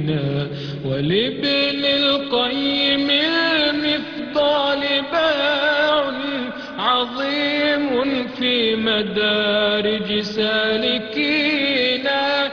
المسلمين ولابن القيم المفضال باع عظيم في مدارج سالكين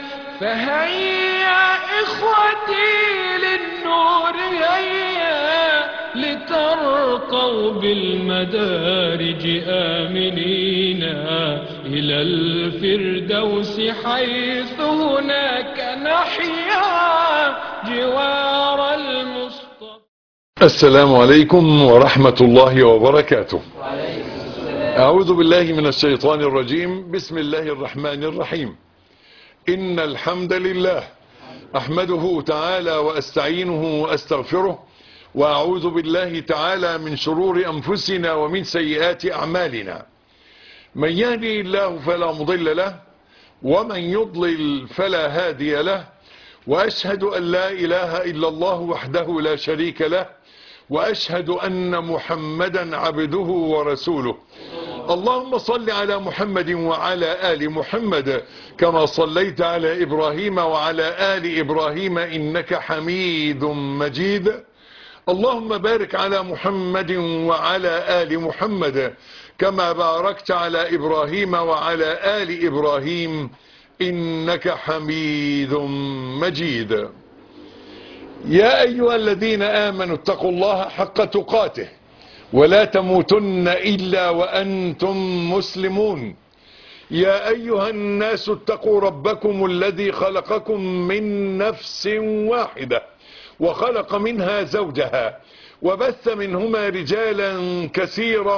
فهيا إخوتي للنور هيا لترقوا بالمدارج آمنين إلى الفردوس حيث هناك نحيا جوار المصطفى السلام عليكم ورحمة الله وبركاته أعوذ بالله من الشيطان الرجيم بسم الله الرحمن الرحيم إن الحمد لله أحمده تعالى وأستعينه وأستغفره وأعوذ بالله تعالى من شرور أنفسنا ومن سيئات أعمالنا من يهدي الله فلا مضل له ومن يضلل فلا هادي له وأشهد أن لا إله إلا الله وحده لا شريك له وأشهد أن محمدا عبده ورسوله اللهم صل على محمد وعلى آل محمد كما صليت على إبراهيم وعلى آل إبراهيم إنك حميد مجيد اللهم بارك على محمد وعلى آل محمد كما باركت على إبراهيم وعلى آل إبراهيم إنك حميد مجيد يا أيها الذين آمنوا اتقوا الله حق تقاته ولا تموتن إلا وأنتم مسلمون يا أيها الناس اتقوا ربكم الذي خلقكم من نفس واحدة وخلق منها زوجها وبث منهما رجالا كثيرا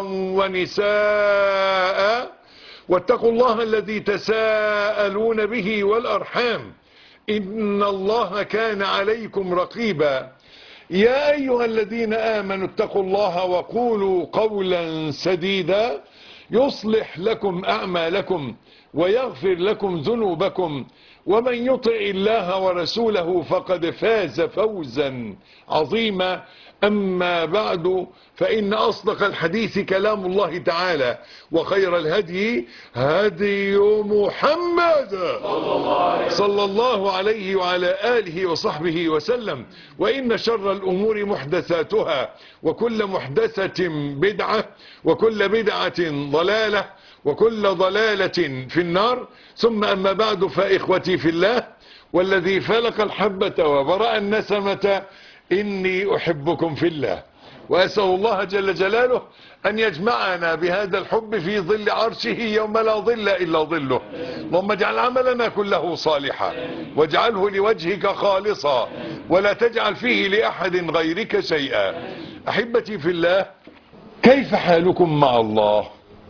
ونساء واتقوا الله الذي تساءلون به والأرحام إن الله كان عليكم رقيبا يا أيها الذين آمنوا اتقوا الله وقولوا قولا سديدا يصلح لكم أعمالكم ويغفر لكم ذنوبكم ومن يطع الله ورسوله فقد فاز فوزا عظيما أما بعد فإن أصدق الحديث كلام الله تعالى وخير الهدي هدي محمد صلى الله عليه وعلى آله وصحبه وسلم وإن شر الأمور محدثاتها وكل محدثة بدعة وكل بدعة ضلالة وكل ضلالة في النار ثم أما بعد فإخوتي في الله والذي فلق الحبة وبرأ النسمة إني أحبكم في الله وأسأل الله جل جلاله أن يجمعنا بهذا الحب في ظل عرشه يوم لا ظل إلا ظله اللهم اجعل عملنا كله صالحا واجعله لوجهك خالصا ولا تجعل فيه لأحد غيرك شيئا أحبتي في الله كيف حالكم مع الله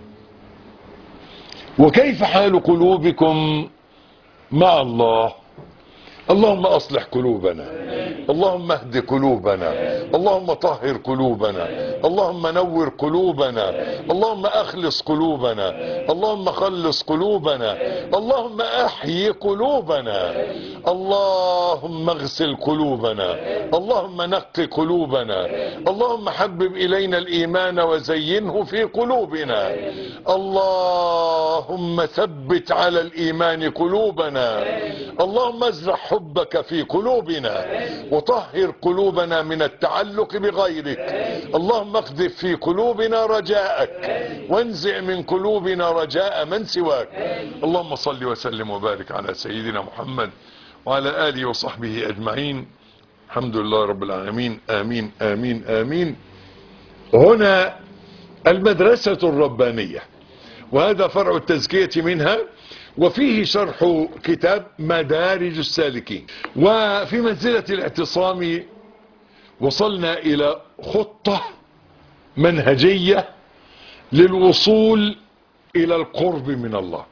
وكيف حال قلوبكم مع الله اللهم اصلح قلوبنا اللهم اهد قلوبنا اللهم طهر قلوبنا اللهم نور قلوبنا اللهم اخلص قلوبنا اللهم خلص قلوبنا اللهم احيي قلوبنا اللهم اغسل قلوبنا اللهم نق قلوبنا اللهم حبب الينا الايمان وزينه في قلوبنا اللهم ثبت على الايمان قلوبنا اللهم ازرع حبك في قلوبنا وطهر قلوبنا من التعلق بغيرك اللهم اقذف في قلوبنا رجاءك وانزع من قلوبنا رجاء من سواك اللهم صل وسلم وبارك على سيدنا محمد وعلى آله وصحبه أجمعين الحمد لله رب العالمين آمين آمين آمين هنا المدرسة الربانية وهذا فرع التزكية منها وفيه شرح كتاب مدارج السالكين وفي منزلة الاعتصام وصلنا إلى خطة منهجية للوصول إلى القرب من الله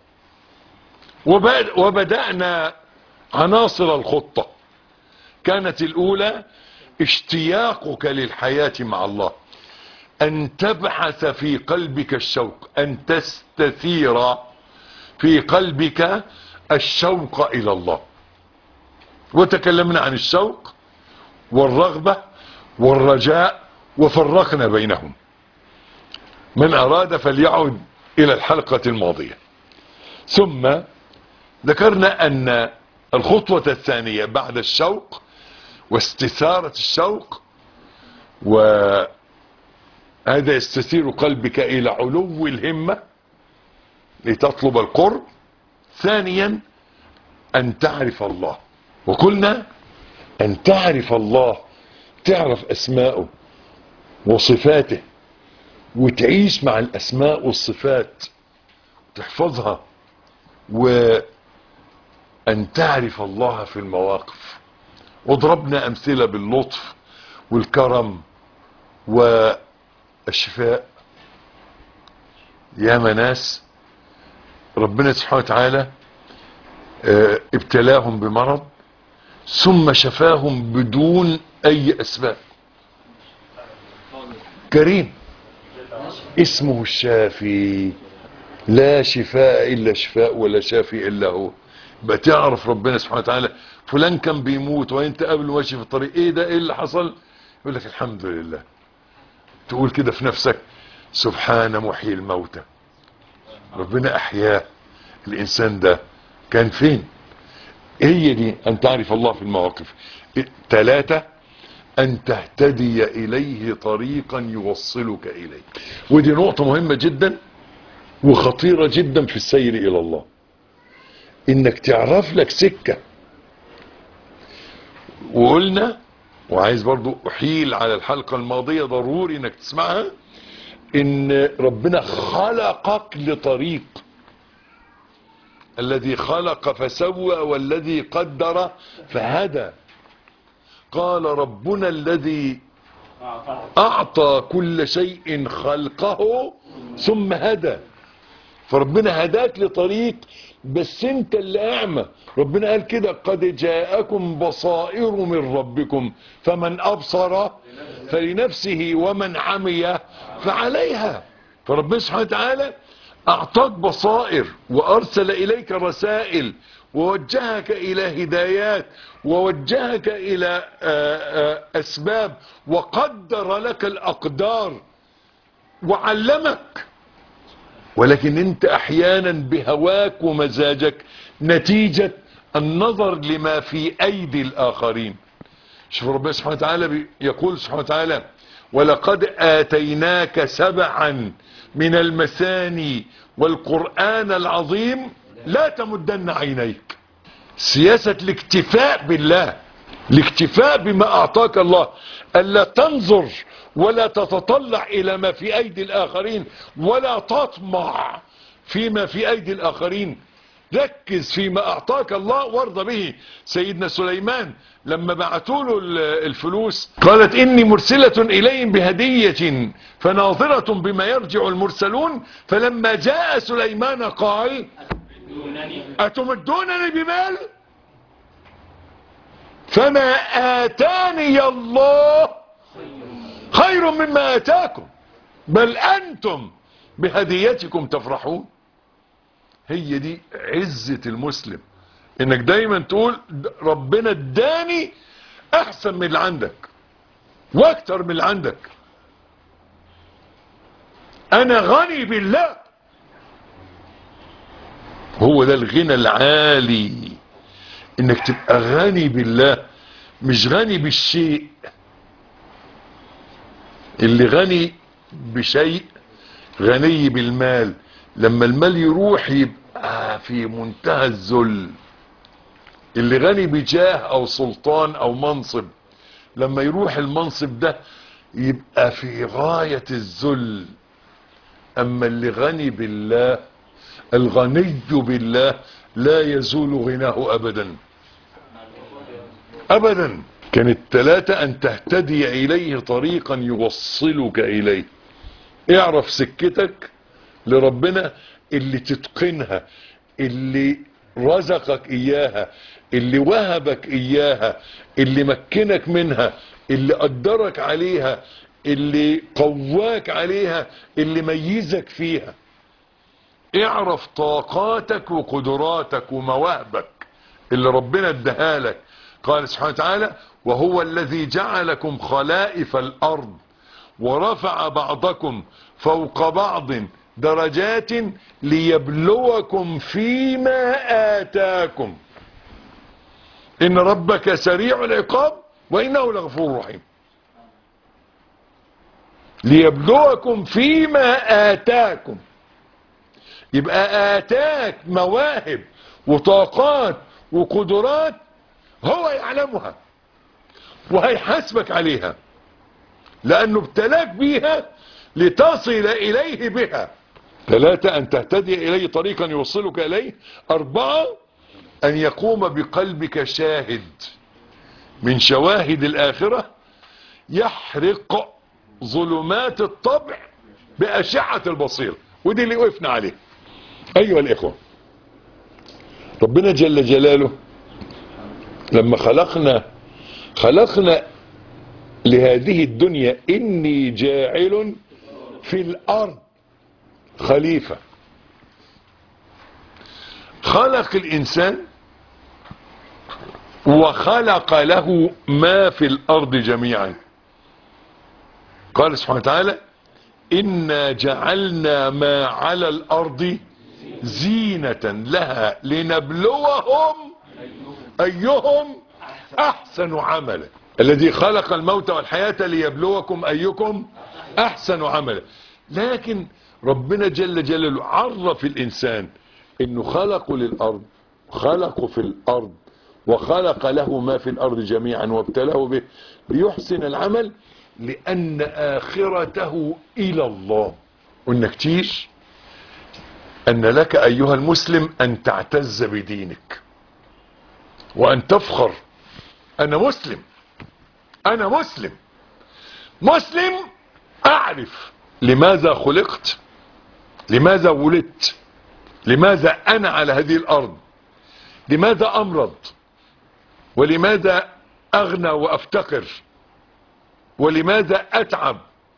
وبدأنا عناصر الخطة كانت الأولى اشتياقك للحياة مع الله أن تبحث في قلبك الشوق أن تستثير في قلبك الشوق إلى الله وتكلمنا عن الشوق والرغبة والرجاء وفرقنا بينهم من أراد فليعد إلى الحلقة الماضية ثم ذكرنا أن الخطوة الثانية بعد الشوق واستثارة الشوق وهذا يستثير قلبك إلى علو الهمة لتطلب القرب ثانيا أن تعرف الله وقلنا أن تعرف الله تعرف أسماءه وصفاته وتعيش مع الأسماء والصفات تحفظها وأن تعرف الله في المواقف وضربنا أمثلة باللطف والكرم والشفاء يا ناس ربنا سبحانه وتعالى اه ابتلاهم بمرض ثم شفاهم بدون اي اسباب كريم اسمه الشافي لا شفاء الا شفاء ولا شافي الا هو يبقى تعرف ربنا سبحانه وتعالى فلان كان بيموت وانت قبل ماشي في الطريق ايه ده ايه اللي حصل يقول لك الحمد لله تقول كده في نفسك سبحان محيي الموتى ربنا احياه الانسان ده كان فين هي دي ان تعرف الله في المواقف ثلاثة ان تهتدي اليه طريقا يوصلك اليه ودي نقطة مهمة جدا وخطيرة جدا في السير الى الله انك تعرف لك سكة وقلنا وعايز برضو احيل على الحلقة الماضية ضروري انك تسمعها ان ربنا خلقك لطريق الذي خلق فسوى والذي قدر فهدى قال ربنا الذي اعطى كل شيء خلقه ثم هدى فربنا هداك لطريق بس انت اللي اعمى ربنا قال كده قد جاءكم بصائر من ربكم فمن ابصر فلنفسه ومن عمي فعليها فربنا سبحانه وتعالى اعطاك بصائر وارسل اليك رسائل ووجهك الى هدايات ووجهك الى اسباب وقدر لك الاقدار وعلمك ولكن انت احيانا بهواك ومزاجك نتيجة النظر لما في ايدي الاخرين شوف ربنا سبحانه وتعالى يقول سبحانه وتعالى ولقد اتيناك سبعا من المثاني والقرآن العظيم لا تمدن عينيك سياسة الاكتفاء بالله الاكتفاء بما اعطاك الله الا تنظر ولا تتطلع الى ما في ايدي الاخرين ولا تطمع فيما في ايدي الاخرين ركز فيما اعطاك الله وارضى به سيدنا سليمان لما بعتوا له الفلوس قالت اني مرسلة اليهم بهدية فناظرة بما يرجع المرسلون فلما جاء سليمان قال اتمدونني بمال فما اتاني الله خير مما اتاكم بل انتم بهديتكم تفرحون هي دي عزة المسلم انك دايما تقول ربنا اداني احسن من اللي عندك واكتر من اللي عندك انا غني بالله هو ده الغنى العالي انك تبقى غني بالله مش غني بالشيء اللي غني بشيء غني بالمال لما المال يروح يبقى في منتهى الذل اللي غني بجاه او سلطان او منصب لما يروح المنصب ده يبقى في غاية الذل اما اللي غني بالله الغني بالله لا يزول غناه ابدا ابدا كانت ثلاثة ان تهتدي اليه طريقا يوصلك اليه اعرف سكتك لربنا اللي تتقنها اللي رزقك اياها اللي وهبك اياها اللي مكنك منها اللي قدرك عليها اللي قواك عليها اللي ميزك فيها اعرف طاقاتك وقدراتك ومواهبك اللي ربنا اداها لك قال سبحانه وتعالى وهو الذي جعلكم خلائف الارض ورفع بعضكم فوق بعض درجات ليبلوكم فيما آتاكم إن ربك سريع العقاب وإنه لغفور رحيم ليبلوكم فيما آتاكم يبقى آتاك مواهب وطاقات وقدرات هو يعلمها وهيحاسبك عليها لأنه ابتلاك بيها لتصل إليه بها ثلاثة أن تهتدي إليه طريقا يوصلك إليه أربعة أن يقوم بقلبك شاهد من شواهد الآخرة يحرق ظلمات الطبع بأشعة البصير ودي اللي وقفنا عليه أيها الإخوة ربنا جل جلاله لما خلقنا خلقنا لهذه الدنيا إني جاعل في الأرض خليفة خلق الإنسان وخلق له ما في الأرض جميعا قال سبحانه وتعالى إنا جعلنا ما على الأرض زينة لها لنبلوهم أيهم أحسن عملا الذي خلق الموت والحياة ليبلوكم أيكم أحسن عملا لكن ربنا جل جلاله عرف الإنسان إنه خلقه للأرض خلقه في الأرض وخلق له ما في الأرض جميعا وابتلاه به ليحسن العمل لأن آخرته إلى الله قلنا كتير أن لك أيها المسلم أن تعتز بدينك وأن تفخر أنا مسلم أنا مسلم مسلم أعرف لماذا خلقت لماذا ولدت لماذا أنا على هذه الأرض لماذا أمرض ولماذا أغنى وأفتقر ولماذا أتعب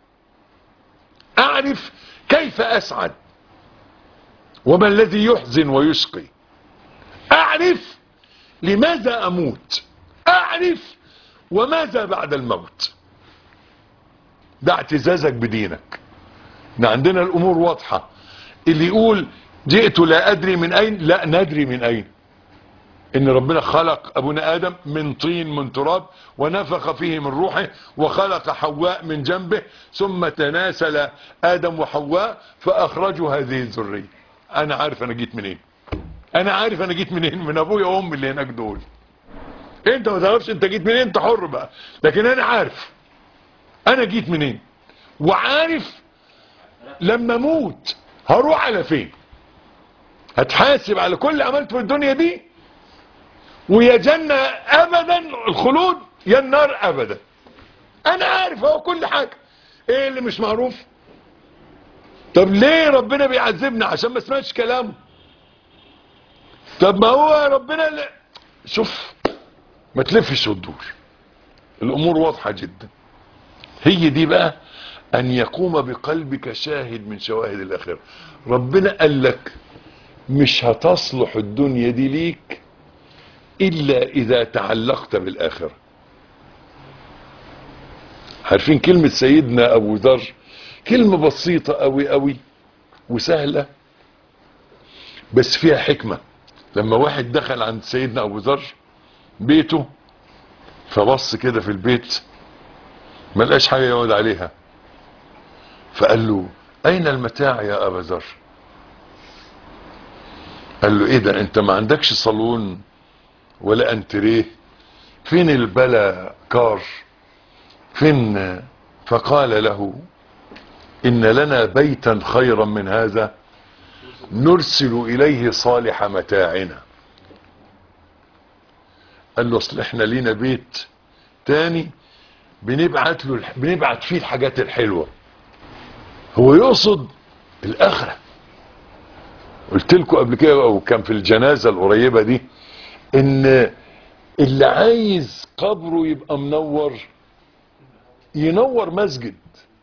أعرف كيف أسعد وما الذي يحزن ويشقي أعرف لماذا أموت أعرف وماذا بعد الموت ده اعتزازك بدينك ان عندنا الامور واضحة اللي يقول جئت لا ادري من اين لا ندري من اين ان ربنا خلق ابونا ادم من طين من تراب ونفخ فيه من روحه وخلق حواء من جنبه ثم تناسل ادم وحواء فاخرجوا هذه الذرية انا عارف انا جيت منين انا عارف انا جيت منين من ابويا وامي اللي هناك دول انت ما تعرفش انت جيت منين انت حر بقى لكن انا عارف انا جيت منين وعارف لما اموت هروح على فين هتحاسب على كل اللي عملته في الدنيا دي ويا جنة ابدا الخلود يا النار ابدا انا عارف هو كل حاجة ايه اللي مش معروف طب ليه ربنا بيعذبنا عشان ما سمعتش كلامه طب ما هو ربنا اللي... شوف ما تلفش وتدور الامور واضحة جدا هي دي بقى ان يقوم بقلبك شاهد من شواهد الاخرة ربنا قال لك مش هتصلح الدنيا دي ليك الا اذا تعلقت بالاخرة عارفين كلمة سيدنا ابو ذر كلمة بسيطة قوي قوي وسهلة بس فيها حكمة لما واحد دخل عند سيدنا ابو ذر بيته فبص كده في البيت ما لقاش حاجة يقعد عليها فقال له اين المتاع يا ابا ذر قال له ايه ده انت ما عندكش صالون ولا انتريه فين البلا كار فين فقال له ان لنا بيتا خيرا من هذا نرسل اليه صالح متاعنا قال له اصل احنا لينا بيت تاني بنبعت له بنبعت فيه الحاجات الحلوة هو يقصد الاخرة قلت لكم قبل كده او كان في الجنازة القريبة دي ان اللي عايز قبره يبقى منور ينور مسجد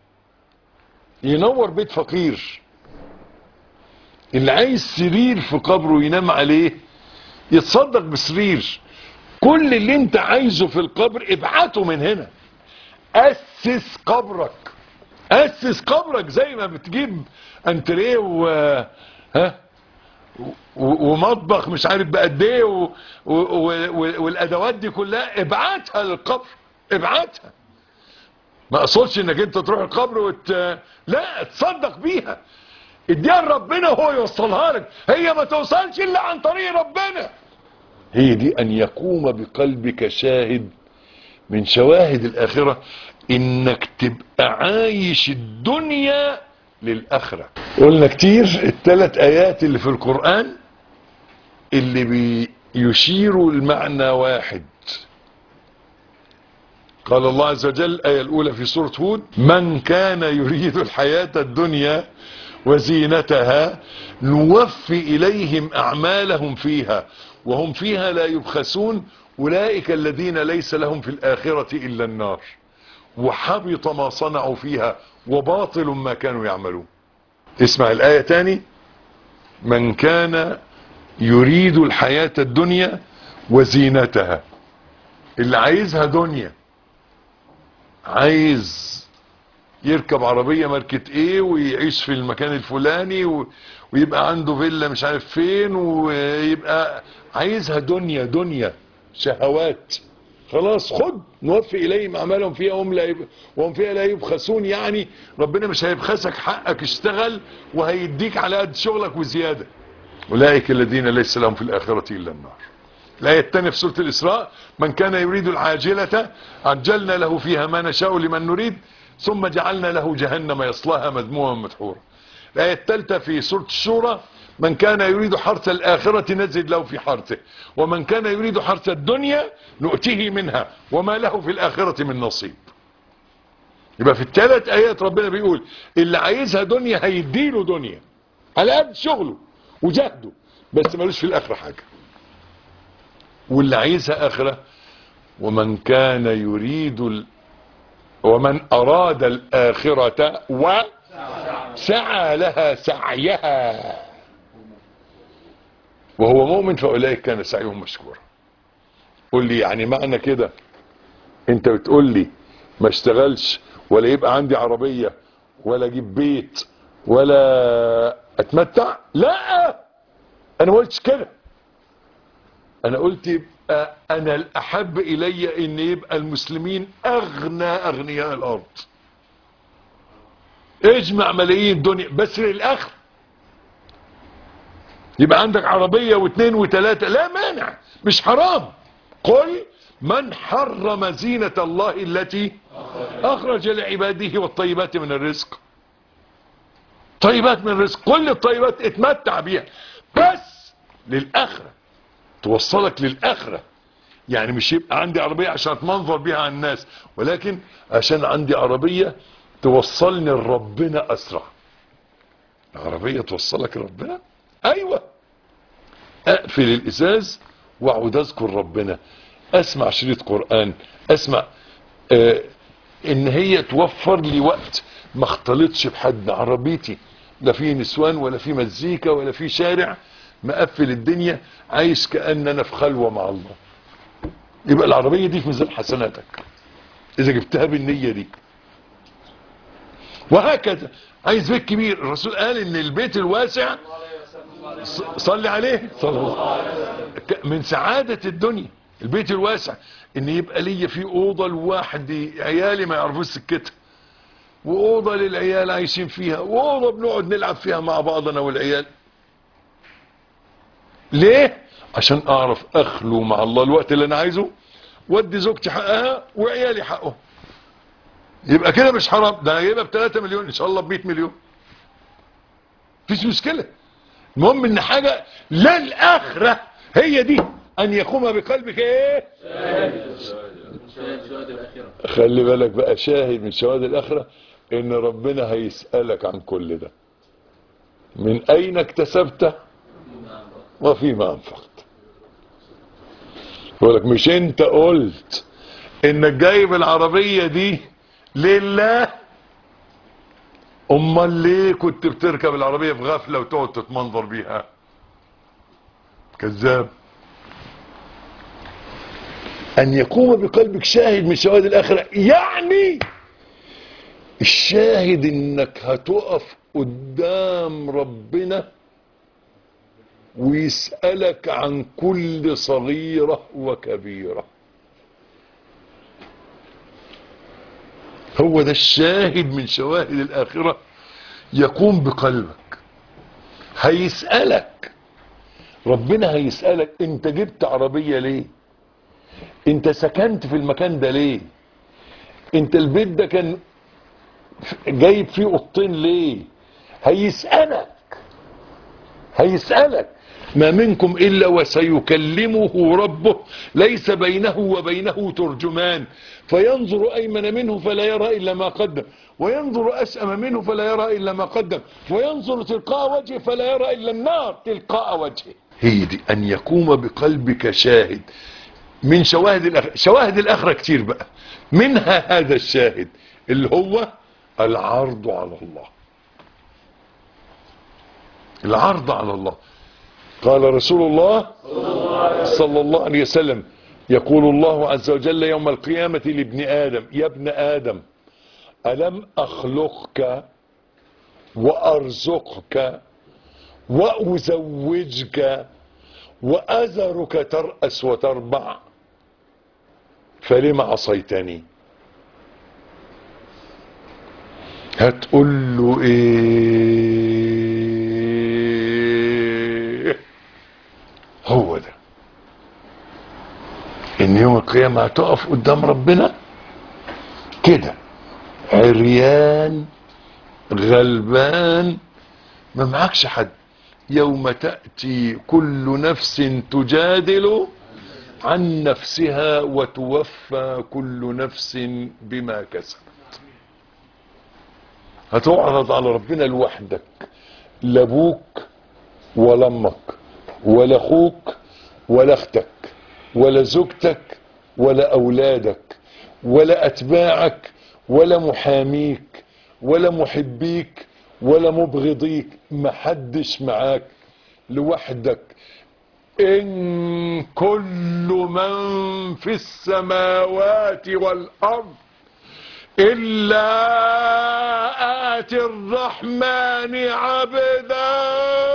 ينور بيت فقير اللي عايز سرير في قبره ينام عليه يتصدق بسرير كل اللي انت عايزه في القبر ابعته من هنا اسس قبرك اسس قبرك زي ما بتجيب انتريه و ها و- ومطبخ مش عارف بقد ايه و- و- و- والادوات دي كلها ابعتها للقبر ابعتها ما اقصدش انك انت تروح القبر وت... لا تصدق بيها اديها لربنا وهو يوصلها لك هي ما توصلش الا عن طريق ربنا هي دي ان يقوم بقلبك شاهد من شواهد الاخرة انك تبقى عايش الدنيا للاخرة قلنا كتير الثلاث ايات اللي في القرآن اللي بيشيروا المعنى واحد قال الله عز وجل الآية الأولى في سورة هود من كان يريد الحياة الدنيا وزينتها نوفي إليهم أعمالهم فيها وهم فيها لا يبخسون أولئك الذين ليس لهم في الآخرة إلا النار وحبط ما صنعوا فيها وباطل ما كانوا يعملون اسمع الآية تاني من كان يريد الحياة الدنيا وزينتها اللي عايزها دنيا عايز يركب عربية ماركة ايه ويعيش في المكان الفلاني و... ويبقى عنده فيلا مش عارف فين ويبقى عايزها دنيا دنيا شهوات خلاص خد نوفي اليهم اعمالهم فيها وهم لا يب... وهم فيها لا يبخسون يعني ربنا مش هيبخسك حقك اشتغل وهيديك على قد شغلك وزياده اولئك الذين ليس لهم في الاخره الا النار الآية الثانية في سورة الإسراء من كان يريد العاجلة عجلنا له فيها ما نشاء لمن نريد ثم جعلنا له جهنم يصلاها مذموما مدحورا الآية الثالثة في سورة الشورى من كان يريد حرث الآخرة نزد له في حرثه ومن كان يريد حرث الدنيا نؤتيه منها وما له في الآخرة من نصيب يبقى في الثلاث آيات ربنا بيقول اللي عايزها دنيا هيديله دنيا على قد شغله وجهده بس ملوش في الآخرة حاجة واللي عايزها آخرة ومن كان يريد ال... ومن أراد الآخرة وسعى لها سعيها وهو مؤمن فأولئك كان سعيهم مشكورا قول لي يعني معنى كده انت بتقول لي ما اشتغلش ولا يبقى عندي عربية ولا اجيب بيت ولا اتمتع لا انا ما قلتش كده انا قلت يبقى انا الاحب الي ان يبقى المسلمين اغنى اغنياء الارض اجمع ملايين الدنيا بس للاخر يبقى عندك عربية واثنين وثلاثة لا مانع مش حرام قل من حرم زينة الله التي اخرج لعباده والطيبات من الرزق طيبات من الرزق كل الطيبات اتمتع بيها بس للاخره توصلك للآخرة يعني مش يبقى عندي عربية عشان اتمنظر بيها على الناس ولكن عشان عندي عربية توصلني لربنا أسرع عربية توصلك لربنا أيوة أقفل الإزاز وأقعد أذكر ربنا أسمع شريط قرآن أسمع آه إن هي توفر لي وقت ما اختلطش بحد عربيتي لا في نسوان ولا في مزيكا ولا في شارع مقفل الدنيا عايش كأن انا في خلوة مع الله يبقى العربية دي في ميزان حسناتك اذا جبتها بالنية دي وهكذا عايز بيت كبير الرسول قال ان البيت الواسع صلي عليه صلى الله من سعادة الدنيا البيت الواسع ان يبقى ليا في اوضة لوحدي عيالي ما يعرفوش سكتها واوضة للعيال عايشين فيها واوضة بنقعد نلعب فيها مع بعض انا والعيال ليه عشان اعرف اخلو مع الله الوقت اللي انا عايزه ودي زوجتي حقها وعيالي حقه يبقى كده مش حرام ده انا جايبها ب 3 مليون ان شاء الله ب 100 مليون مفيش مشكله المهم ان حاجه للاخره هي دي ان يقوم بقلبك ايه خلي بالك بقى شاهد من شواهد الاخره ان ربنا هيسالك عن كل ده من اين اكتسبته وفيما انفقت يقول لك مش انت قلت انك جايب العربية دي لله امال ليه كنت بتركب العربية في غفلة وتقعد تتمنظر بيها كذاب ان يقوم بقلبك شاهد من شواهد الاخرة يعني الشاهد انك هتقف قدام ربنا ويسألك عن كل صغيرة وكبيرة هو ده الشاهد من شواهد الآخرة يقوم بقلبك هيسألك ربنا هيسألك انت جبت عربية ليه انت سكنت في المكان ده ليه انت البيت ده كان جايب فيه اوضتين ليه هيسألك هيسألك ما منكم إلا وسيكلمه ربه ليس بينه وبينه ترجمان فينظر أيمن منه فلا يرى إلا ما قدم وينظر أشأم منه فلا يرى إلا ما قدم وينظر تلقاء وجهه فلا يرى إلا النار تلقاء وجهه هي دي أن يقوم بقلبك شاهد من شواهد الآخرة شواهد الآخرة كتير بقى منها هذا الشاهد اللي هو العرض على الله العرض على الله قال رسول الله صلى الله عليه وسلم يقول الله عز وجل يوم القيامة لابن آدم يا ابن آدم ألم أخلقك وأرزقك وأزوجك وأذرك ترأس وتربع فلم عصيتني هتقول له ايه هو ده ان يوم القيامة هتقف قدام ربنا كده عريان غلبان ما معكش حد يوم تأتي كل نفس تجادل عن نفسها وتوفى كل نفس بما كسبت هتعرض على ربنا لوحدك لا ابوك ولا امك ولا اخوك ولا اختك ولا زوجتك ولا اولادك ولا اتباعك ولا محاميك ولا محبيك ولا مبغضيك محدش معاك لوحدك ان كل من في السماوات والارض إلا آتي الرحمن عبدا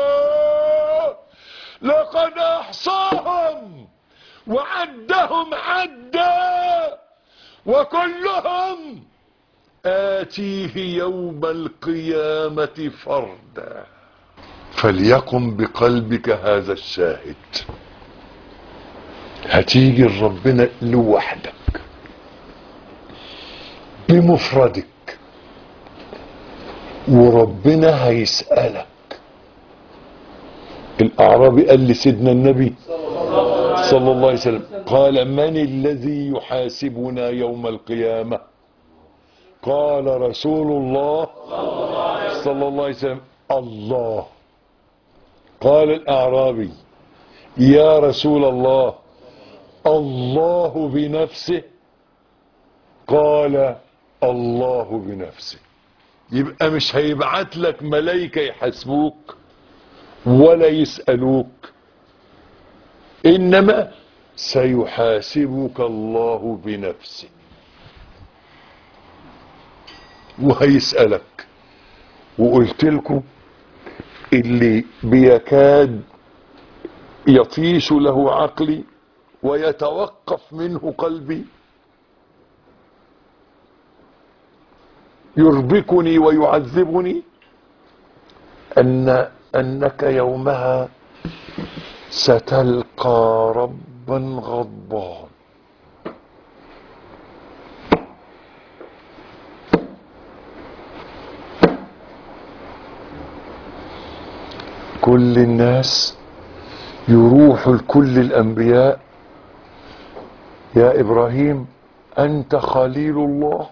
لقد أحصاهم وعدهم عدا وكلهم آتيه يوم القيامة فردا فليقم بقلبك هذا الشاهد هتيجي ربنا لوحدك بمفردك وربنا هيسألك الأعرابي قال لسيدنا النبي صلى الله عليه وسلم قال من الذي يحاسبنا يوم القيامة قال رسول الله صلى الله عليه وسلم الله قال الأعرابي يا رسول الله الله بنفسه قال الله بنفسه يبقى مش هيبعت لك ملايكة يحاسبوك ولا يسألوك إنما سيحاسبك الله بنفسه وهيسألك وقلت لكم اللي بيكاد يطيش له عقلي ويتوقف منه قلبي يربكني ويعذبني أن أنك يومها ستلقى ربا غضبان كل الناس يروح لكل الأنبياء يا إبراهيم أنت خليل الله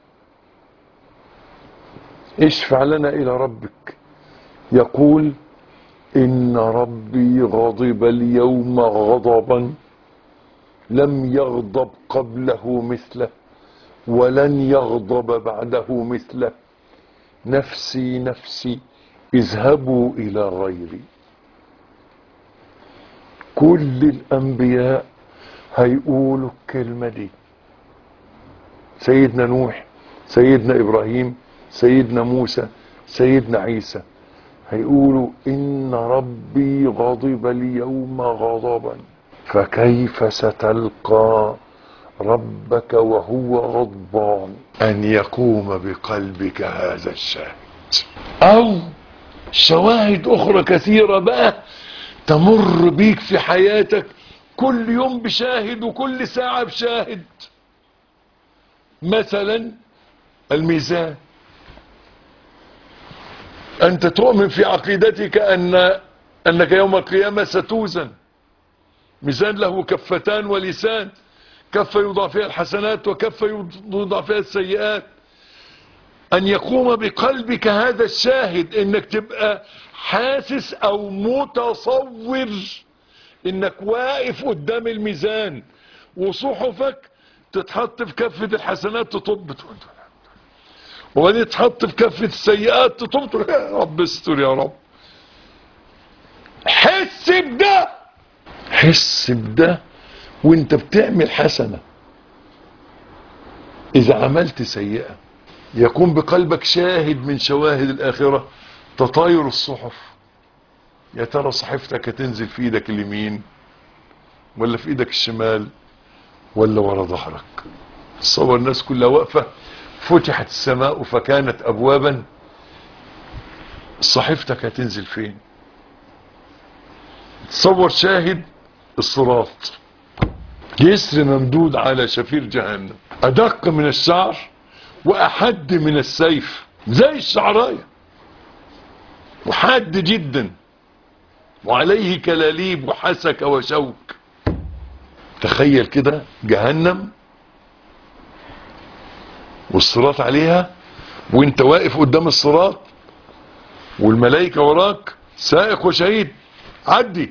اشفع لنا إلى ربك يقول إن ربي غضب اليوم غضبا لم يغضب قبله مثله ولن يغضب بعده مثله نفسي نفسي اذهبوا إلى غيري كل الأنبياء هيقولوا الكلمة دي سيدنا نوح سيدنا إبراهيم سيدنا موسى سيدنا عيسى هيقولوا إن ربي غضب اليوم غضبا فكيف ستلقى ربك وهو غضبان ان يقوم بقلبك هذا الشاهد او شواهد اخرى كثيرة بقى تمر بيك في حياتك كل يوم بشاهد وكل ساعة بشاهد مثلا الميزان انت تؤمن في عقيدتك ان انك يوم القيامة ستوزن ميزان له كفتان ولسان كفة يوضع فيها الحسنات وكفة يوضع فيها السيئات ان يقوم بقلبك هذا الشاهد انك تبقى حاسس او متصور انك واقف قدام الميزان وصحفك تتحط في كفة الحسنات تطب وبعدين تتحط في كفة السيئات تطب يا رب استر يا رب حس بده حس بده وانت بتعمل حسنة اذا عملت سيئة يكون بقلبك شاهد من شواهد الاخرة تطاير الصحف يا ترى صحيفتك هتنزل في ايدك اليمين ولا في ايدك الشمال ولا ورا ظهرك تصور الناس كلها واقفة فتحت السماء فكانت ابوابا صحيفتك هتنزل فين تصور شاهد الصراط جسر ممدود على شفير جهنم ادق من الشعر واحد من السيف زي الشعرايه وحاد جدا وعليه كلاليب وحسك وشوك تخيل كده جهنم والصراط عليها وانت واقف قدام الصراط والملائكة وراك سائق وشهيد عدي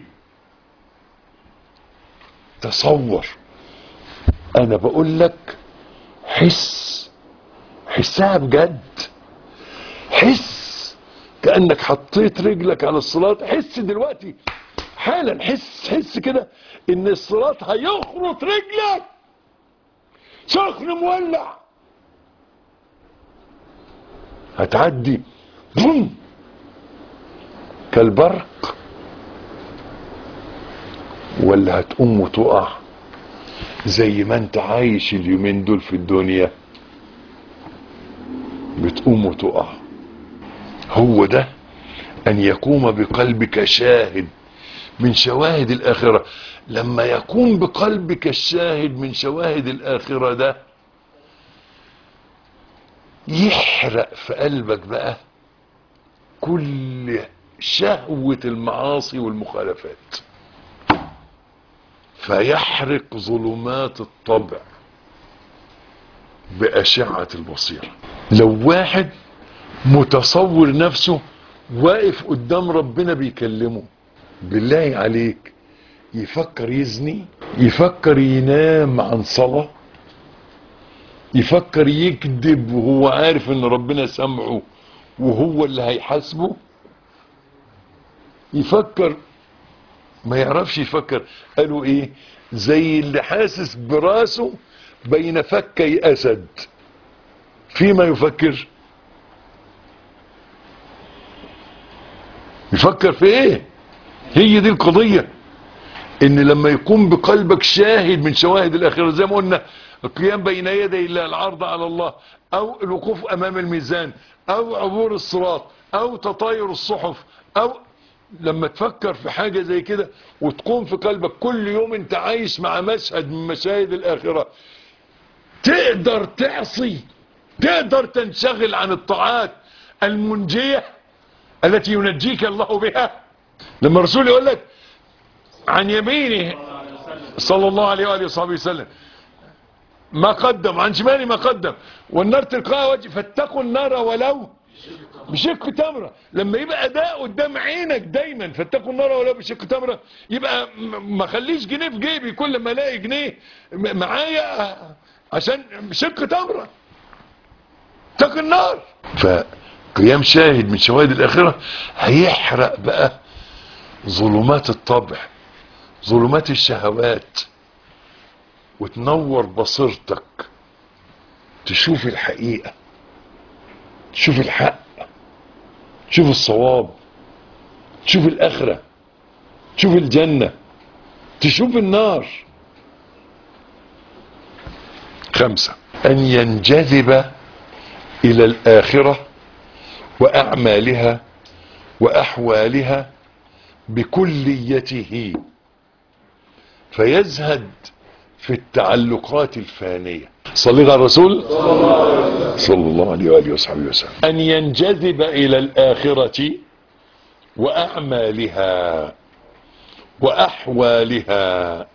تصور انا بقول لك حس حسها بجد حس كأنك حطيت رجلك على الصراط حس دلوقتي حالا حس حس كده ان الصراط هيخرط رجلك سخن مولع هتعدي بوم كالبرق ولا هتقوم وتقع زي ما انت عايش اليومين دول في الدنيا بتقوم وتقع هو ده ان يقوم بقلبك شاهد من شواهد الاخرة لما يقوم بقلبك الشاهد من شواهد الاخرة ده يحرق في قلبك بقى كل شهوة المعاصي والمخالفات فيحرق ظلمات الطبع بأشعة البصيرة لو واحد متصور نفسه واقف قدام ربنا بيكلمه بالله عليك يفكر يزني يفكر ينام عن صلاة يفكر يكذب وهو عارف ان ربنا سمعه وهو اللي هيحاسبه يفكر ما يعرفش يفكر قالوا ايه زي اللي حاسس براسه بين فكي اسد فيما يفكر يفكر في ايه هي دي القضية ان لما يكون بقلبك شاهد من شواهد الاخرة زي ما قلنا القيام بين يدي الله العرض على الله او الوقوف امام الميزان او عبور الصراط او تطاير الصحف او لما تفكر في حاجة زي كده وتقوم في قلبك كل يوم انت عايش مع مشهد من مشاهد الاخرة تقدر تعصي تقدر تنشغل عن الطاعات المنجية التي ينجيك الله بها لما الرسول يقول لك عن يمينه صلى الله عليه وآله وصحبه وسلم ما قدم عن شماله ما قدم والنار تلقاها وجه فاتقوا النار ولو بشق تمرة لما يبقى ده قدام عينك دايما فاتقوا النار ولو بشق تمرة يبقى ما خليش جنيه في جيبي كل ما الاقي جنيه معايا عشان بشق تمرة اتق النار فقيام شاهد من شواهد الاخرة هيحرق بقى ظلمات الطبع ظلمات الشهوات وتنور بصيرتك تشوف الحقيقة تشوف الحق تشوف الصواب تشوف الآخرة تشوف الجنة تشوف النار خمسة أن ينجذب إلى الآخرة وأعمالها وأحوالها بكليته فيزهد في التعلقات الفانية صلى على الرسول صلى الله عليه وآله وصحبه وسلم أن ينجذب إلى الآخرة وأعمالها وأحوالها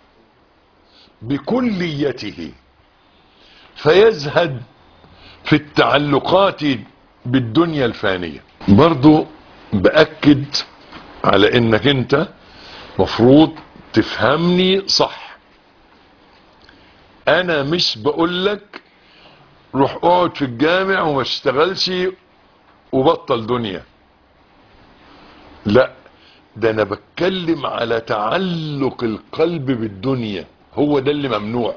بكليته فيزهد في التعلقات بالدنيا الفانية برضو بأكد على انك انت مفروض تفهمني صح انا مش بقولك روح اقعد في الجامع وما تشتغلش وبطل دنيا لا ده انا بتكلم على تعلق القلب بالدنيا هو ده اللي ممنوع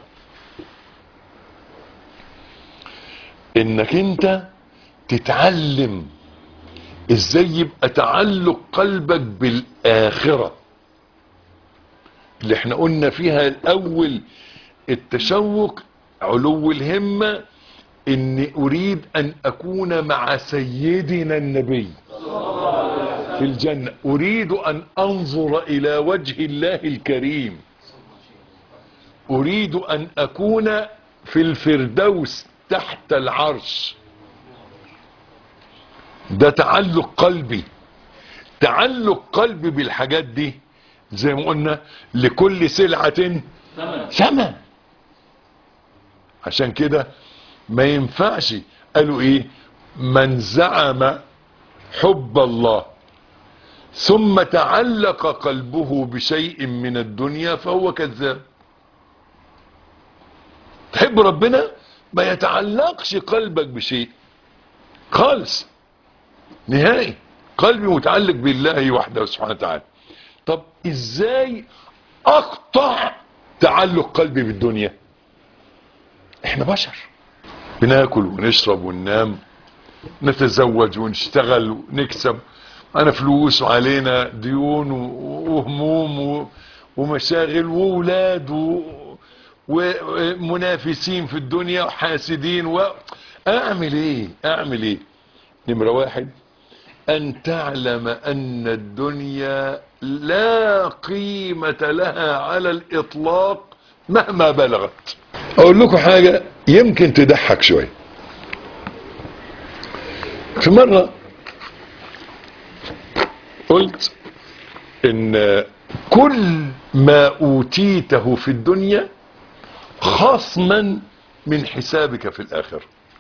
انك انت تتعلم ازاي يبقى تعلق قلبك بالاخرة اللي احنا قلنا فيها الاول التشوق علو الهمة اني اريد ان اكون مع سيدنا النبي في الجنة اريد ان انظر الى وجه الله الكريم اريد ان اكون في الفردوس تحت العرش ده تعلق قلبي تعلق قلبي بالحاجات دي زي ما قلنا لكل سلعة ثمن عشان كده ما ينفعش قالوا ايه من زعم حب الله ثم تعلق قلبه بشيء من الدنيا فهو كذاب تحب ربنا ما يتعلقش قلبك بشيء خالص نهائي قلبي متعلق بالله وحده سبحانه وتعالى طب ازاي اقطع تعلق قلبي بالدنيا احنا بشر بناكل ونشرب وننام نتزوج ونشتغل ونكسب انا فلوس وعلينا ديون وهموم ومشاغل وولاد ومنافسين في الدنيا وحاسدين و... اعمل ايه اعمل ايه نمرة واحد ان تعلم ان الدنيا لا قيمة لها على الاطلاق مهما بلغت اقول لكم حاجة يمكن تضحك شوية في مرة قلت ان كل ما اوتيته في الدنيا خصما من حسابك في الاخرة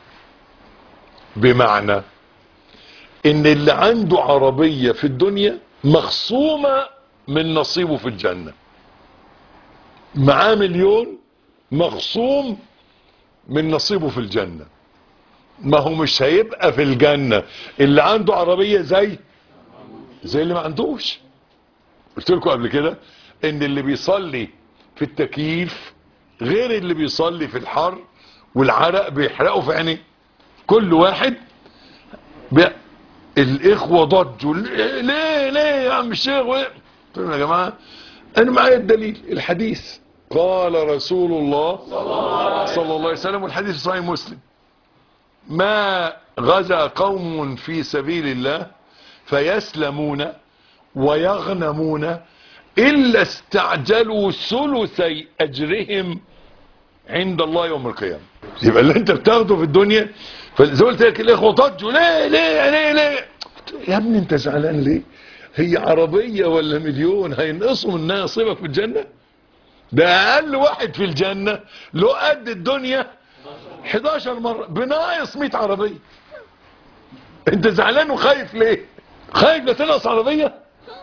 بمعنى ان اللي عنده عربية في الدنيا مخصومة من نصيبه في الجنة معاه مليون مخصوم من نصيبه في الجنة ما هو مش هيبقى في الجنة اللي عنده عربية زي زي اللي ما عندوش قلت لكم قبل كده ان اللي بيصلي في التكييف غير اللي بيصلي في الحر والعرق بيحرقه في عينيه كل واحد بي... الاخوة ضجوا ليه ليه يا عم الشيخ قلت لهم يا جماعة انا معايا الدليل الحديث قال رسول الله صلى الله عليه وسلم والحديث صحيح مسلم ما غزا قوم في سبيل الله فيسلمون ويغنمون إلا استعجلوا ثلثي أجرهم عند الله يوم القيامة يبقى اللي انت بتاخده في الدنيا فزي قلت لك الاخوه ضجوا ليه ليه ليه ليه يا ابني انت زعلان ليه هي عربية ولا مليون هينقصوا منها نصيبك في الجنة ده اقل واحد في الجنة له قد الدنيا 11 مرة بناقص 100 عربية انت زعلان وخايف ليه خايف لا تنقص عربية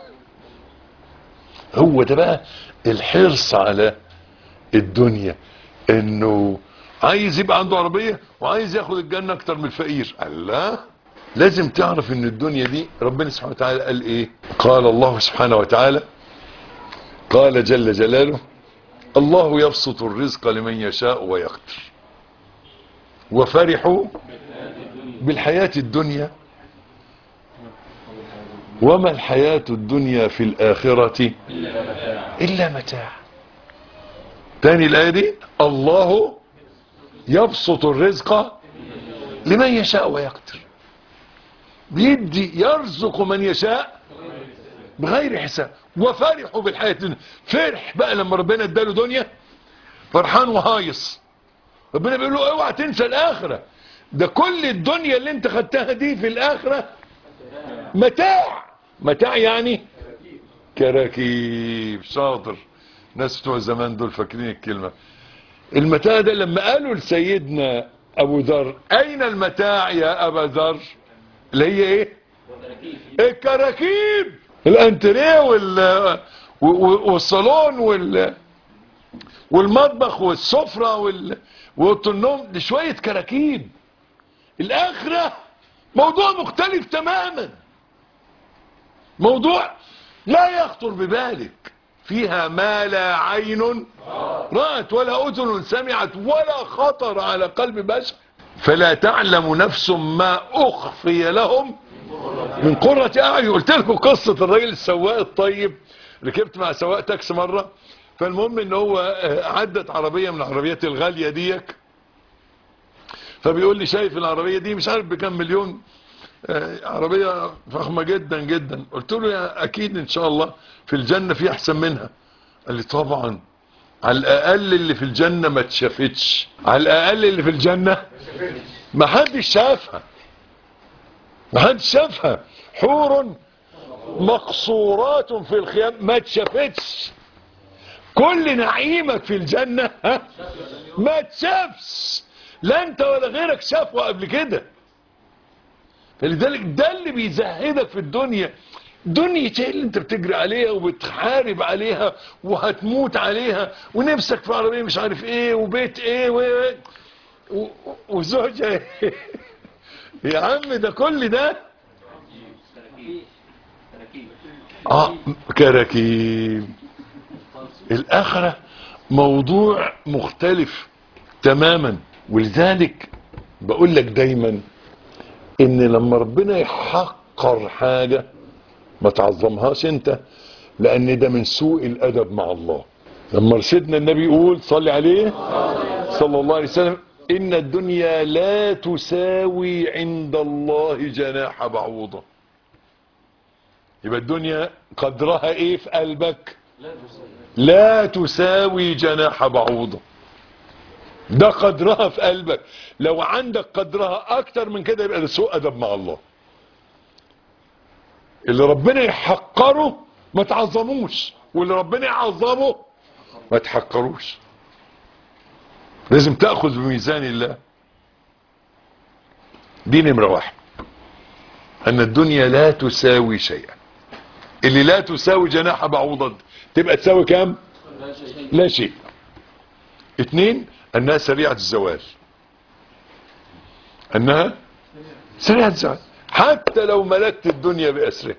هو ده بقى الحرص على الدنيا انه عايز يبقى عنده عربية وعايز ياخد الجنة اكتر من الفقير الله لازم تعرف ان الدنيا دي ربنا سبحانه وتعالى قال ايه قال الله سبحانه وتعالى قال جل جلاله الله يبسط الرزق لمن يشاء ويقدر وفرحوا بالحياة الدنيا وما الحياة الدنيا في الآخرة إلا متاع تاني الآية دي الله يبسط الرزق لمن يشاء ويقدر بيدي يرزق من يشاء بغير حساب وفرحوا بالحياة الدنيا فرح بقى لما ربنا اداله دنيا فرحان وهايص ربنا بيقول له اوعى تنسى الاخره ده كل الدنيا اللي انت خدتها دي في الاخره متاع متاع يعني كراكيب شاطر ناس بتوع زمان دول فاكرين الكلمه المتاع ده لما قالوا لسيدنا ابو ذر اين المتاع يا ابا ذر اللي هي ايه الكراكيب الانتريه وال والصالون وال والمطبخ والسفرة وال... واوضه النوم دي شوية كراكيب الآخرة موضوع مختلف تماما موضوع لا يخطر ببالك فيها ما لا عين رأت ولا أذن سمعت ولا خطر على قلب بشر فلا تعلم نفس ما أخفي لهم من قرة أعين قلت لكم قصة الراجل السواق الطيب ركبت مع سواق تاكسي مرة فالمهم ان هو عدت عربية من العربيات الغالية ديك فبيقول لي شايف العربية دي مش عارف بكم مليون عربية فخمة جدا جدا قلت له يا اكيد ان شاء الله في الجنة في احسن منها قال لي طبعا على الاقل اللي في الجنة ما اتشافتش على الاقل اللي في الجنة ما حدش شافها ما حدش شافها حور مقصورات في الخيام ما اتشافتش كل نعيمك في الجنة ها ما تشافش لا انت ولا غيرك شافه قبل كده فلذلك ده اللي بيزهدك في الدنيا دنيا ايه اللي انت بتجري عليها وبتحارب عليها وهتموت عليها ونفسك في عربية مش عارف ايه وبيت ايه و... و... وزوجة ايه يا عم ده كل ده اه كراكيب الاخرة موضوع مختلف تماما ولذلك بقول لك دايما ان لما ربنا يحقر حاجة ما تعظمهاش انت لان ده من سوء الادب مع الله لما سيدنا النبي يقول صلي عليه صلى الله عليه وسلم ان الدنيا لا تساوي عند الله جناح بعوضة يبقى الدنيا قدرها ايه في قلبك لا تساوي جناح بعوضة ده قدرها في قلبك لو عندك قدرها اكتر من كده يبقى ده سوء ادب مع الله اللي ربنا يحقره ما تعظموش واللي ربنا يعظمه ما تحقروش لازم تأخذ بميزان الله دي نمرة واحد ان الدنيا لا تساوي شيئا اللي لا تساوي جناح بعوضة تبقى تساوي كام لا شيء اتنين انها سريعة الزوال انها سريعة الزوال حتى لو ملكت الدنيا بأسره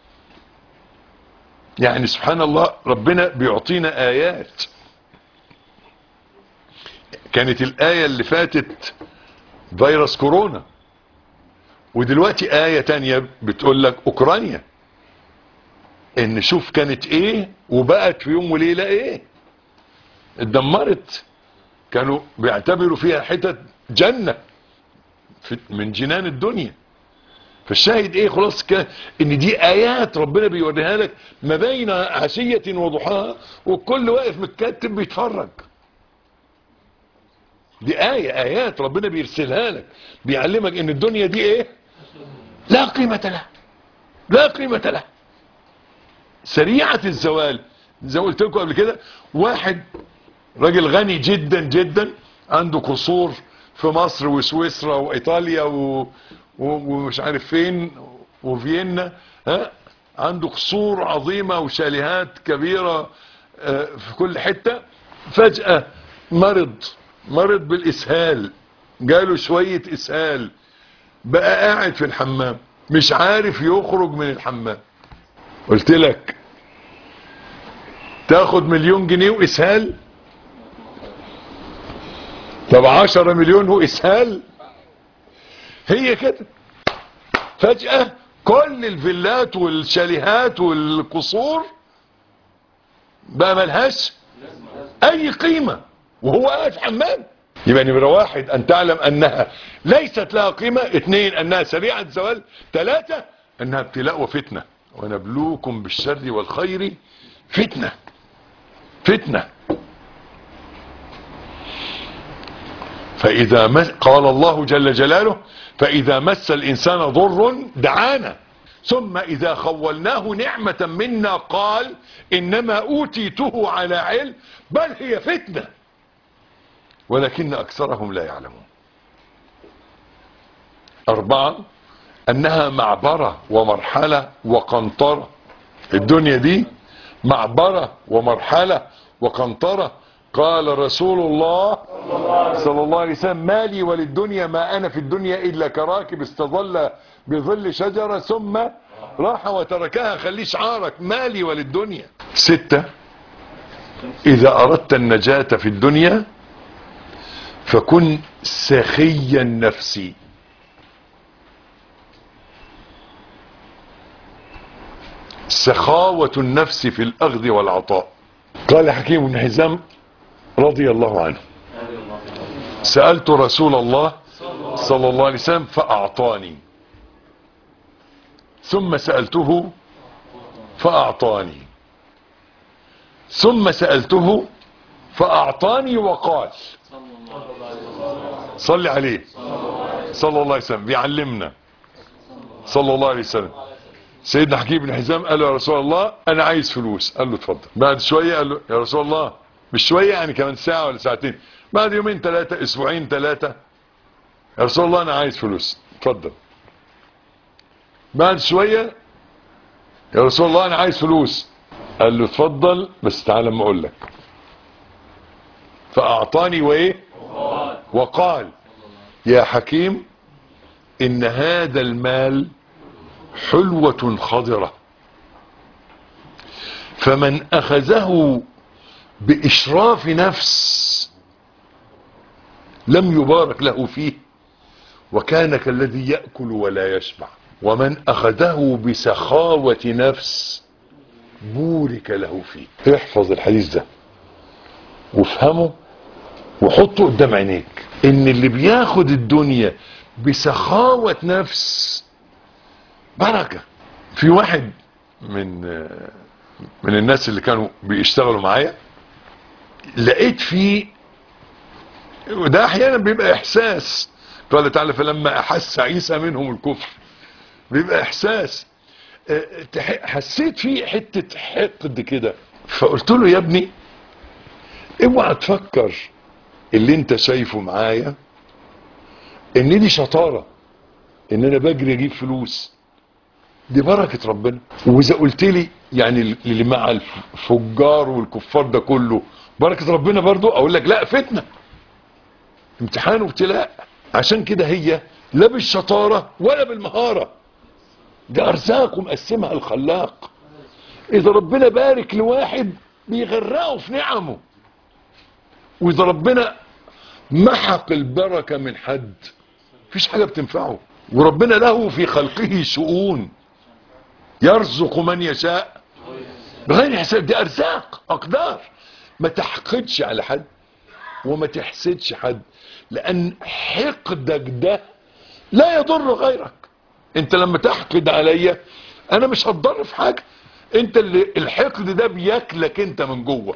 يعني سبحان الله ربنا بيعطينا آيات كانت الآية اللي فاتت فيروس كورونا ودلوقتي آية تانية بتقول لك أوكرانيا ان شوف كانت ايه وبقت في يوم وليلة ايه اتدمرت كانوا بيعتبروا فيها حتت جنة من جنان الدنيا فالشاهد ايه خلاص كان ان دي ايات ربنا بيوريها لك ما بين عشية وضحاها والكل واقف متكتب بيتفرج دي آية آيات ربنا بيرسلها لك بيعلمك ان الدنيا دي ايه لا قيمة لها لا قيمة لها سريعة الزوال زي ما قلت لكم قبل كده واحد راجل غني جدا جدا عنده قصور في مصر وسويسرا وايطاليا و... و... ومش عارف فين وفيينا ها عنده قصور عظيمة وشاليهات كبيرة آه، في كل حتة فجأة مرض مرض بالاسهال جاله شوية اسهال بقى قاعد في الحمام مش عارف يخرج من الحمام قلت لك تاخد مليون جنيه واسهال طب عشرة مليون واسهال هي كده فجأة كل الفيلات والشاليهات والقصور بقى ملهاش اي قيمة وهو قاعد في حمام يبقى نمرة واحد ان تعلم انها ليست لها قيمة اثنين انها سريعة الزوال ثلاثة انها ابتلاء وفتنة ونبلوكم بالشر والخير فتنة فتنة فإذا مس قال الله جل جلاله فإذا مس الإنسان ضر دعانا ثم إذا خولناه نعمة منا قال إنما أوتيته على علم بل هي فتنة ولكن أكثرهم لا يعلمون أربعة أنها معبرة ومرحلة وقنطرة الدنيا دي معبرة ومرحلة وقنطرة قال رسول الله صلى الله عليه وسلم مالي وللدنيا ما أنا في الدنيا إلا كراكب استظل بظل شجرة ثم راح وتركها خليه شعارك مالي وللدنيا ستة إذا أردت النجاة في الدنيا فكن سخيا نفسي سخاوة النفس في الأخذ والعطاء قال حكيم بن حزام رضي الله عنه سألت رسول الله صلى الله عليه وسلم فأعطاني ثم سألته فأعطاني ثم سألته فأعطاني وقال صل عليه صلى الله عليه وسلم بيعلمنا صلى الله عليه وسلم سيدنا حكيم بن حزام قال له يا رسول الله انا عايز فلوس قال له اتفضل بعد شوية قال له يا رسول الله مش شوية يعني كمان ساعة ولا ساعتين بعد يومين ثلاثة اسبوعين ثلاثة يا رسول الله انا عايز فلوس اتفضل بعد شوية يا رسول الله انا عايز فلوس قال له اتفضل بس تعالى اما اقول لك فاعطاني وايه وقال يا حكيم ان هذا المال حلوة خضرة فمن اخذه باشراف نفس لم يبارك له فيه وكان كالذي يأكل ولا يشبع ومن اخذه بسخاوة نفس بورك له فيه احفظ الحديث ده وافهمه وحطه قدام عينيك ان اللي بياخد الدنيا بسخاوة نفس بركة في واحد من من الناس اللي كانوا بيشتغلوا معايا لقيت فيه وده احيانا بيبقى احساس قال تعالى فلما احس عيسى منهم الكفر بيبقى احساس اه، تح- حسيت فيه حتة حقد كده فقلت له يا ابني اوعى تفكر اللي انت شايفه معايا ان دي شطارة ان انا بجري اجيب فلوس دي بركة ربنا واذا قلت لي يعني اللي مع الفجار والكفار ده كله بركة ربنا برضو اقول لك لا فتنة امتحان وابتلاء عشان كده هي لا بالشطارة ولا بالمهارة دي ارزاق ومقسمها الخلاق اذا ربنا بارك لواحد بيغرقه في نعمه واذا ربنا محق البركة من حد مفيش حاجة بتنفعه وربنا له في خلقه شؤون يرزق من يشاء بغير حساب دي ارزاق اقدار ما تحقدش على حد وما تحسدش حد لان حقدك ده لا يضر غيرك انت لما تحقد عليا انا مش هتضر في حاجة انت اللي الحقد ده بياكلك انت من جوه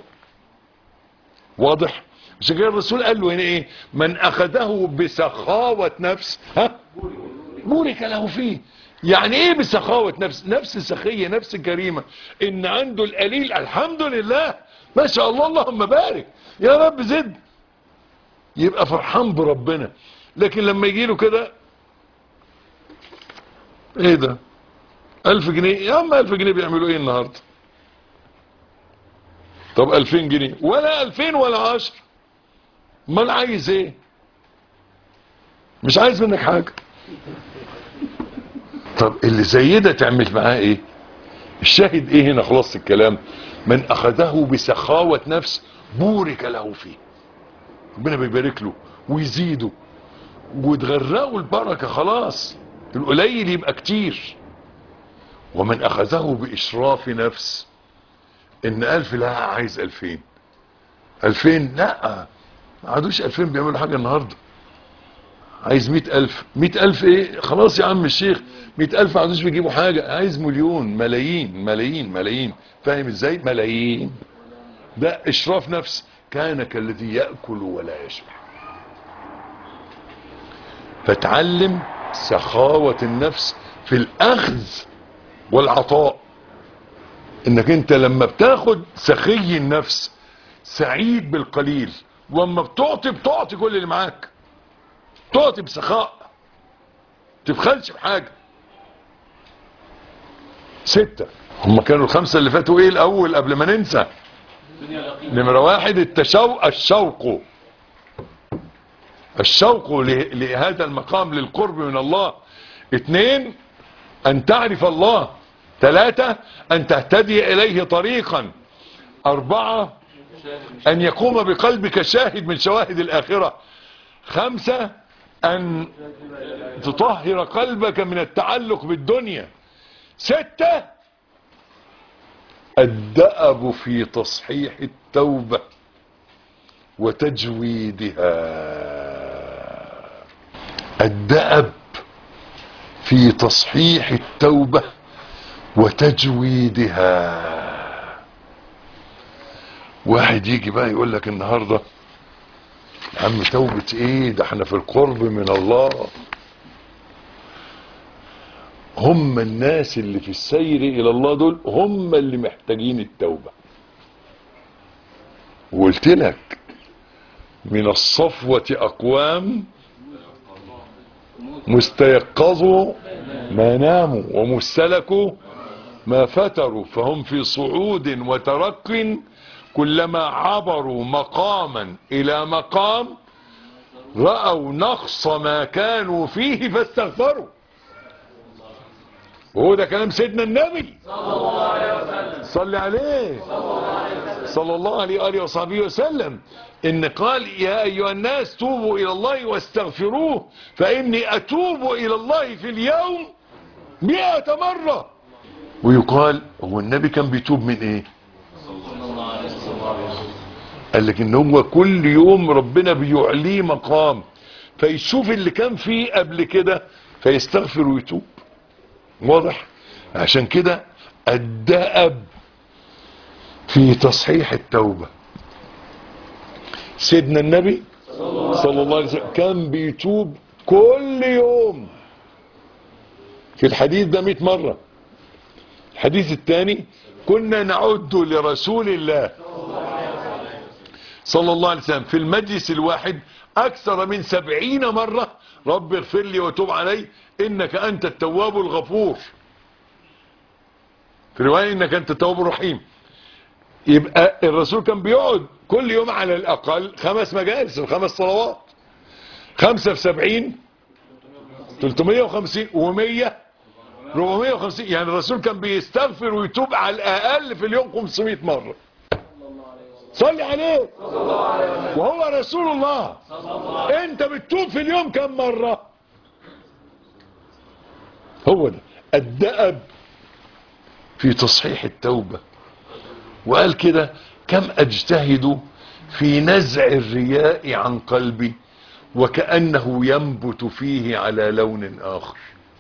واضح عشان كده الرسول قال له هنا ايه من اخذه بسخاوة نفس ها بورك له فيه يعني ايه بسخاوة نفس نفس سخية نفس كريمة ان عنده القليل الحمد لله ما شاء الله اللهم بارك يا رب زد يبقى فرحان بربنا لكن لما يجي له كده ايه ده الف جنيه يا عم الف جنيه بيعملوا ايه النهاردة طب الفين جنيه ولا الفين ولا عشر امال عايز ايه مش عايز منك حاجة طب اللي زي ده تعمل معاه ايه الشاهد ايه هنا خلاص الكلام من اخذه بسخاوة نفس بورك له فيه ربنا بيبارك له ويزيده وتغرقوا البركة خلاص القليل يبقى كتير ومن اخذه باشراف نفس ان الف لا عايز الفين الفين لا ما عادوش 2000 بيعملوا حاجة النهاردة عايز 100000 100000 ايه خلاص يا عم الشيخ 100000 ما عادوش بيجيبوا حاجة عايز مليون ملايين ملايين ملايين فاهم ازاي ملايين ده اشراف نفس كان كالذي يأكل ولا يشبع فتعلم سخاوة النفس في الاخذ والعطاء انك انت لما بتاخد سخي النفس سعيد بالقليل واما بتعطي بتعطي كل اللي معاك تعطي بسخاء تبخلش بحاجة ستة هم كانوا الخمسة اللي فاتوا ايه الاول قبل ما ننسى نمرة واحد التشوق الشوق الشوق له- لهذا المقام للقرب من الله اثنين ان تعرف الله ثلاثة ان تهتدي اليه طريقا اربعة ان يقوم بقلبك شاهد من شواهد الاخرة خمسة ان تطهر قلبك من التعلق بالدنيا ستة الدأب في تصحيح التوبة وتجويدها الدأب في تصحيح التوبة وتجويدها واحد يجي بقى يقول لك النهارده يا عم توبة ايه ده احنا في القرب من الله هم الناس اللي في السير الى الله دول هم اللي محتاجين التوبة وقلت لك من الصفوة اقوام مستيقظوا ما ناموا ومستلكوا ما فتروا فهم في صعود وترق كلما عبروا مقاما الى مقام رأوا نقص ما كانوا فيه فاستغفروا وهو ده كلام سيدنا النبي صلى عليه صلى الله عليه وآله وصحبه وسلم إن قال يا أيها الناس توبوا إلى الله واستغفروه فإني أتوب إلى الله في اليوم مئة مرة ويقال هو النبي كان بيتوب من إيه قال لك ان هو كل يوم ربنا بيعليه مقام فيشوف اللي كان فيه قبل كده فيستغفر ويتوب واضح عشان كده الدأب في تصحيح التوبة سيدنا النبي صلى الله عليه وسلم كان بيتوب كل يوم في الحديث ده 100 مرة الحديث الثاني كنا نعد لرسول الله صلى الله عليه وسلم في المجلس الواحد أكثر من سبعين مرة رب اغفر لي وتوب علي إنك أنت التواب الغفور في رواية إنك أنت التواب الرحيم يبقى الرسول كان بيقعد كل يوم على الأقل خمس مجالس الخمس صلوات خمسة في سبعين 350 و100 450 يعني الرسول كان بيستغفر ويتوب على الأقل في اليوم 500 مرة صلي عليه وهو رسول الله انت بتتوب في اليوم كم مرة هو ده الدأب في تصحيح التوبة وقال كده كم اجتهد في نزع الرياء عن قلبي وكأنه ينبت فيه على لون آخر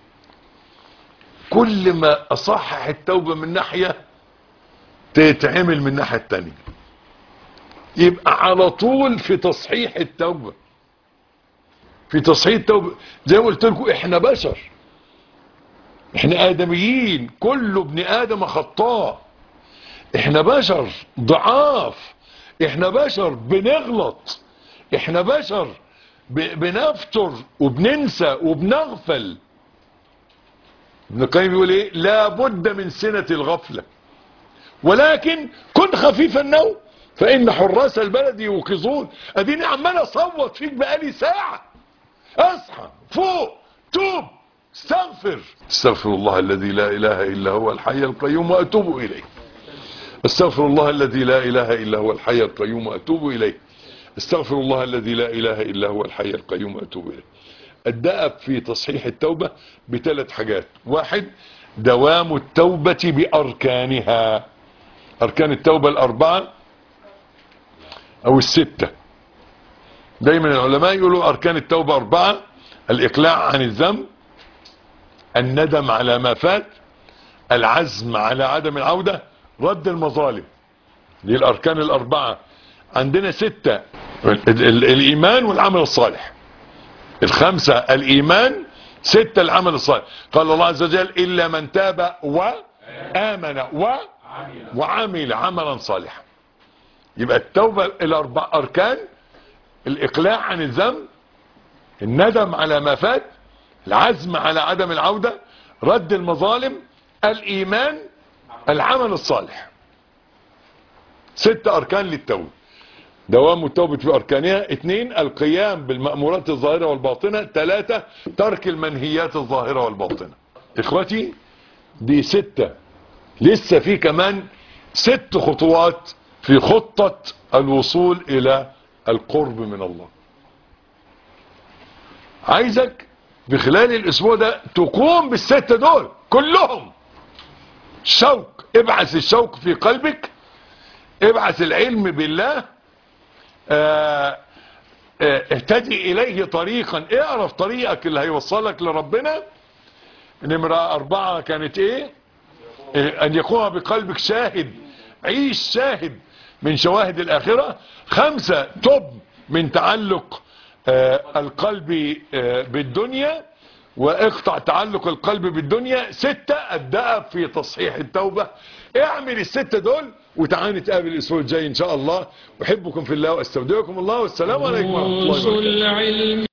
كل ما أصحح التوبة من ناحية تتعمل من الناحية التانية يبقى على طول في تصحيح التوبة في تصحيح التوبة زي ما قلت لكم احنا بشر احنا ادميين كل ابن ادم خطاء احنا بشر ضعاف احنا بشر بنغلط احنا بشر ب- بنفتر وبننسى وبنغفل ابن القيم بيقول ايه لا بد من سنة الغفلة ولكن كن خفيف النوم فان حراس البلد يوقظون اديني عمال اصوت فيك بقالي ساعة اصحى فوق توب استغفر استغفر الله الذي لا اله الا هو الحي القيوم واتوب اليه استغفر الله الذي لا اله الا هو الحي القيوم واتوب اليه استغفر الله الذي لا اله الا هو الحي القيوم واتوب اليه الدأب في تصحيح التوبة بثلاث حاجات واحد دوام التوبة بأركانها أركان التوبة الأربعة أو الستة دايما العلماء يقولوا اركان التوبة اربعة الاقلاع عن الذنب الندم على ما فات العزم على عدم العودة رد المظالم دي الاركان الاربعة عندنا ستة ال- ال- الايمان والعمل الصالح الخمسة الايمان ستة العمل الصالح قال الله عز وجل الا من تاب وامن و وعمل عملا صالحا يبقى التوبة الاربع اركان الاقلاع عن الذنب الندم على ما فات العزم على عدم العودة رد المظالم الايمان العمل الصالح ست اركان للتوبة دوام التوبة في اركانها اثنين القيام بالمأمورات الظاهرة والباطنة ثلاثة ترك المنهيات الظاهرة والباطنة اخوتي دي ستة لسه في كمان ست خطوات في خطة الوصول الى القرب من الله عايزك في خلال الاسبوع ده تقوم بالستة دول كلهم شوق ابعث الشوق في قلبك ابعث العلم بالله اه اه اهتدي اليه طريقا اعرف طريقك اللي هيوصلك لربنا نمرة اربعة كانت ايه اه ان يكون بقلبك شاهد عيش شاهد من شواهد الاخرة خمسة تب من تعلق اه القلب اه بالدنيا واقطع تعلق القلب بالدنيا ستة الدأب في تصحيح التوبة اعمل الستة دول وتعالى نتقابل الاسبوع الجاي ان شاء الله احبكم في الله واستودعكم الله والسلام عليكم ورحمة الله كنوز وبركاته العلم